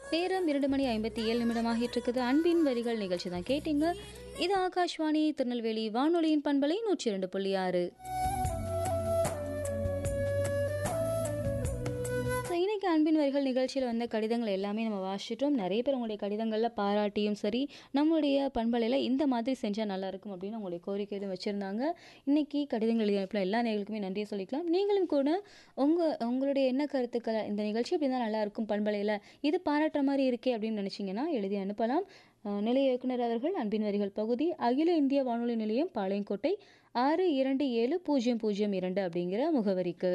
நேரம் இரண்டு மணி ஐம்பத்தி ஏழு நிமிடமாகிட்டு இருக்குது அன்பின் வரிகள் நிகழ்ச்சி தான் கேட்டீங்க இது ஆகாஷ்வாணி திருநெல்வேலி வானொலியின் பண்பலை நூற்றி இரண்டு புள்ளி ஆறு ஸோ இன்னைக்கு அன்பின் வரிகள் நிகழ்ச்சியில் வந்த கடிதங்கள் எல்லாமே நம்ம வாசிச்சிட்டோம் நிறைய பேர் உங்களுடைய கடிதங்களில் பாராட்டியும் சரி நம்மளுடைய பண்பலையில் இந்த மாதிரி செஞ்சால் நல்லா இருக்கும் அப்படின்னு உங்களுடைய கோரிக்கை எதுவும் வச்சுருந்தாங்க இன்னைக்கு கடிதங்கள் எழுதி அனுப்பின எல்லா நேர்களுக்குமே நன்றியை சொல்லிக்கலாம் நீங்களும் கூட உங்கள் உங்களுடைய என்ன கருத்துக்களை இந்த நிகழ்ச்சி இப்படி தான் நல்லா இருக்கும் பண்பலையில் இது பாராட்டுற மாதிரி இருக்கே அப்படின்னு நினச்சிங்கன்னா எழுதி அனுப்பலாம் அஹ் நிலைய இயக்குனர் அவர்கள் அன்பின் வரிகள் பகுதி அகில இந்திய வானொலி நிலையம் பாளையங்கோட்டை ஆறு இரண்டு ஏழு பூஜ்ஜியம் பூஜ்ஜியம் இரண்டு அப்படிங்கிற முகவரிக்கு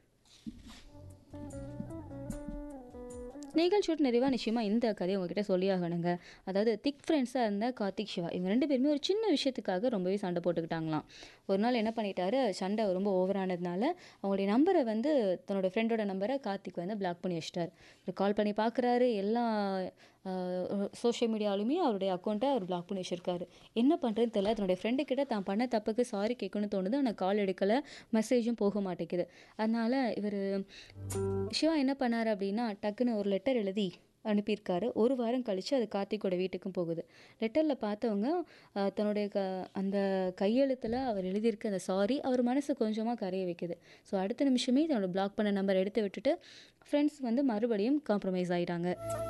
நிகழ்ச்சியோட நிறைவாக நிச்சயமாக இந்த கதையை உங்ககிட்ட சொல்லியாகணுங்க அதாவது திக் ஃப்ரெண்ட்ஸாக இருந்த கார்த்திக் சிவா இவங்க ரெண்டு பேருமே ஒரு சின்ன விஷயத்துக்காக ரொம்பவே சண்டை போட்டுக்கிட்டாங்களாம் ஒரு நாள் என்ன பண்ணிட்டாரு சண்டை ரொம்ப ஓவரானதுனால அவங்களுடைய நம்பரை வந்து தன்னோட ஃப்ரெண்டோட நம்பரை கார்த்திக் வந்து பிளாக் பண்ணி வச்சிட்டார் கால் பண்ணி பார்க்குறாரு எல்லா சோஷியல் மீடியாலுமே அவருடைய அக்கௌண்ட்டை அவர் பிளாக் பண்ணி வச்சிருக்காரு என்ன பண்ணுறதுன்னு தெரியல தன்னுடைய ஃப்ரெண்டு கிட்ட தான் பண்ண தப்புக்கு சாரி கேட்கணும்னு தோணுது ஆனால் கால் எடுக்கலை மெசேஜும் போக மாட்டேங்குது அதனால் இவர் சிவா என்ன பண்ணார் அப்படின்னா டக்குன்னு ஒரு லெட்டர் எழுதி அனுப்பியிருக்காரு ஒரு வாரம் கழித்து அது கார்த்திக்கோட வீட்டுக்கும் போகுது லெட்டரில் பார்த்தவங்க அஹ், தன்னுடைய க அந்த கையெழுத்தில் அவர் எழுதியிருக்க அந்த சாரி அவர் மனசு கொஞ்சமாக கரைய வைக்குது ஸோ அடுத்த நிமிஷமே தன்னோட பிளாக் பண்ண நம்பர் எடுத்து விட்டுட்டு ஃப்ரெண்ட்ஸ் வந்து மறுபடியும் காம்ப்ரமைஸ் ஆயிட்டாங்க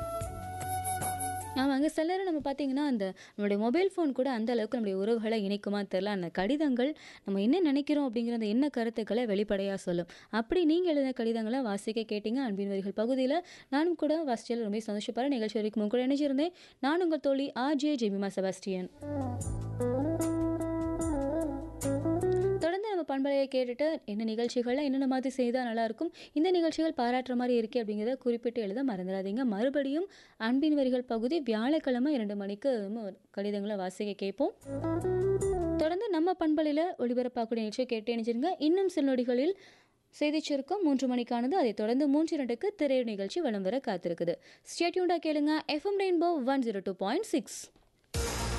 ஆமாங்க சில நேரம் நம்ம பார்த்தீங்கன்னா அந்த நம்மளுடைய மொபைல் ஃபோன் கூட அந்த அளவுக்கு நம்மளுடைய உறவுகளை இணைக்குமா தெரில அந்த கடிதங்கள் நம்ம என்ன நினைக்கிறோம் அப்படிங்கிற அந்த என்ன கருத்துக்களை வெளிப்படையாக சொல்லும் அப்படி நீங்கள் எழுதின கடிதங்களை வாசிக்க கேட்டீங்க அன்பின் வரிகள் பகுதியில் நானும் கூட வாசிச்சதில் ரொம்ப சந்தோஷப்படுற நிகழ்ச்சி வரைக்கும் உங்க கூட இணைஞ்சிருந்தேன் நான் உங்கள் தோழி ஆர்ஜே ஜெமிமா செபாஸ்டியன் தொடர்ந்து நம்ம பண்பலையை கேட்டுட்டு என்ன நிகழ்ச்சிகளில் என்னென்ன மாதிரி செய்தால் நல்லாயிருக்கும் இந்த நிகழ்ச்சிகள் பாராட்டுற மாதிரி இருக்கே அப்படிங்கிறத குறிப்பிட்டு எழுத மறந்துடாதீங்க மறுபடியும் அன்பின் வரிகள் பகுதி வியாழக்கிழமை இரண்டு மணிக்கு நம்ம கடிதங்களை வாசிக்க கேட்போம் தொடர்ந்து நம்ம பண்பலையில் ஒளிபரப்பாக்கூடிய நிகழ்ச்சியை கேட்டு இணைஞ்சிருங்க இன்னும் சில நொடிகளில் செய்திச் சுருக்கம் மூன்று மணிக்கானது அதைத் தொடர்ந்து மூன்று இரண்டுக்கு திரையர் நிகழ்ச்சி வலம் வர காத்திருக்குது ஸ்டேட்யூண்டா கேளுங்க FM Rainbow one zero two point six